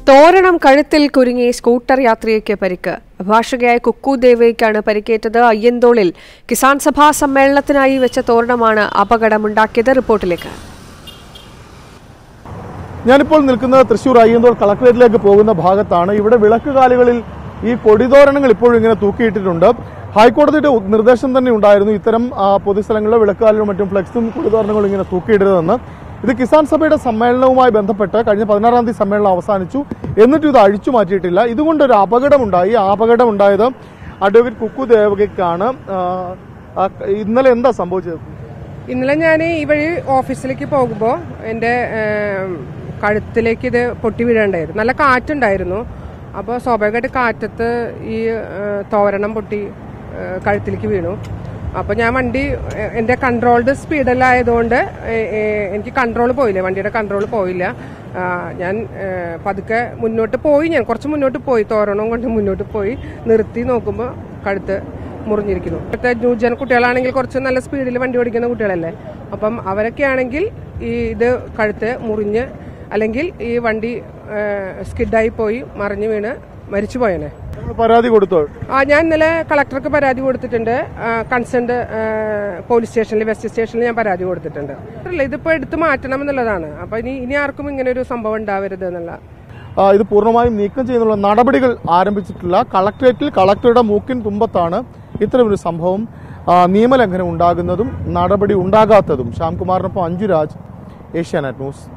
തോരണം കഴുത്തിൽ കുരുങ്ങി സ്കൂട്ടർ യാത്രികയ്ക്ക് പരിക്ക് അഭിഭാഷകയായ കുക്കു ദേവയ്ക്കാണ് പരിക്കേറ്റത് അയ്യന്തോളിൽ കിസാൻ സഭാ സമ്മേളനത്തിനായി വെച്ച തോരണമാണ് അപകടമുണ്ടാക്കിയത് റിപ്പോർട്ടിലേക്ക് ഞാനിപ്പോൾ നിൽക്കുന്നത് തൃശൂർ അയ്യന്തോൾ കളക്ടറേറ്റിലേക്ക് പോകുന്ന ഭാഗത്താണ് ഇവിടെ വിളക്കുകാലുകളിൽ ഈ കൊടിതോരണങ്ങൾ ഇപ്പോഴും ഇങ്ങനെ തൂക്കിയിട്ടിട്ടുണ്ട് ഹൈക്കോടതിയുടെ ഉ- നിർദ്ദേശം തന്നെ ഉണ്ടായിരുന്നു ഇത്തരം ആ, പൊതുസ്ഥലങ്ങളിലെ വിളക്കുകാലിലും മറ്റും ഫ്ലെക്സും കൊടിതോരണങ്ങളും ഇങ്ങനെ തൂക്കിയിടരുതെന്ന് ഇത് കിസാൻ സഭയുടെ സമ്മേളനവുമായി ബന്ധപ്പെട്ട് കഴിഞ്ഞ പതിനാറാം തീയതി സമ്മേളനം അവസാനിച്ചു എന്നിട്ടും ഇത് അഴിച്ചു മാറ്റിയിട്ടില്ല ഇതുകൊണ്ടൊരു അപകടമുണ്ടായി ആ അപകടമുണ്ടായത് അഡ്വക്കേറ്റ് കുക്കു ദേവകയ്ക്കാണ് ആ, ആ, ഇന്നലെ എന്താ സംഭവിച്ചത് ഇന്നലെ ഞാൻ ഈ വഴി ഓഫീസിലേക്ക് പോകുമ്പോൾ എൻ്റെ ഏം, കഴുത്തിലേക്ക് ഇത് പൊട്ടി വീഴണ്ടായിരുന്നു നല്ല കാറ്റുണ്ടായിരുന്നു അപ്പോൾ സ്വാഭാവികമായിട്ട് കാറ്റത്ത് ഈ ഏ, തോരണം പൊട്ടി ഏ, കഴുത്തിലേക്ക് വീണു അപ്പോൾ ഞാൻ വണ്ടി ഏ, എൻ്റെ കൺട്രോൾഡ് സ്പീഡിലായതുകൊണ്ട് എനിക്ക് കൺട്രോൾ പോയില്ല വണ്ടിയുടെ കൺട്രോൾ പോയില്ല ആ, ഞാൻ ഏ, പതുക്കെ മുന്നോട്ട് പോയി ഞാൻ കുറച്ച് മുന്നോട്ട് പോയി തോരണം കൊണ്ട് മുന്നോട്ട് പോയി നിർത്തി നോക്കുമ്പോൾ കഴുത്ത് മുറിഞ്ഞിരിക്കുന്നു ഇപ്പോഴത്തെ ന്യൂജൻ കുട്ടികളാണെങ്കിൽ കുറച്ച് നല്ല സ്പീഡിൽ വണ്ടി ഓടിക്കുന്ന കുട്ടികളല്ലേ അപ്പം അവരൊക്കെ ആണെങ്കിൽ ഈ ഇത് കഴുത്ത് മുറിഞ്ഞ് അല്ലെങ്കിൽ ഈ വണ്ടി സ്കിഡായി പോയി മറിഞ്ഞു വീണ് മരിച്ചു പോയനെ നിങ്ങൾ പരാതി കൊടുത്തോ ആ ഞാൻ ഇന്നലെ കളക്ടർക്ക് പരാതി കൊടുത്തിട്ടുണ്ട് കൺസേൺഡ് പോലീസ് സ്റ്റേഷനിൽ വെസ്റ്റ് സ്റ്റേഷനിൽ ഞാൻ പരാതി കൊടുത്തിട്ടുണ്ട് അല്ല ഇതിപ്പോൾ എടുത്തു മാറ്റണം എന്നുള്ളതാണ് അപ്പം ഇനി ഇനി ആർക്കും ഇങ്ങനെ ഒരു സംഭവം ഉണ്ടാവരുത് എന്നുള്ള ആ, ഇത് പൂർണ്ണമായും നീക്കം ചെയ്യുന്നുള്ള നടപടികൾ ആരംഭിച്ചിട്ടില്ല കളക്ടറേറ്റിൽ കളക്ടറുടെ മൂക്കിൻ തുമ്പത്താണ് ഇത്തരമൊരു സംഭവം ആ, നിയമലംഘനം ഉണ്ടാകുന്നതും നടപടി ഉണ്ടാകാത്തതും ശ്യാംകുമാറിനൊപ്പം അഞ്ജുരാജ് ഏഷ്യാനെറ്റ് ന്യൂസ്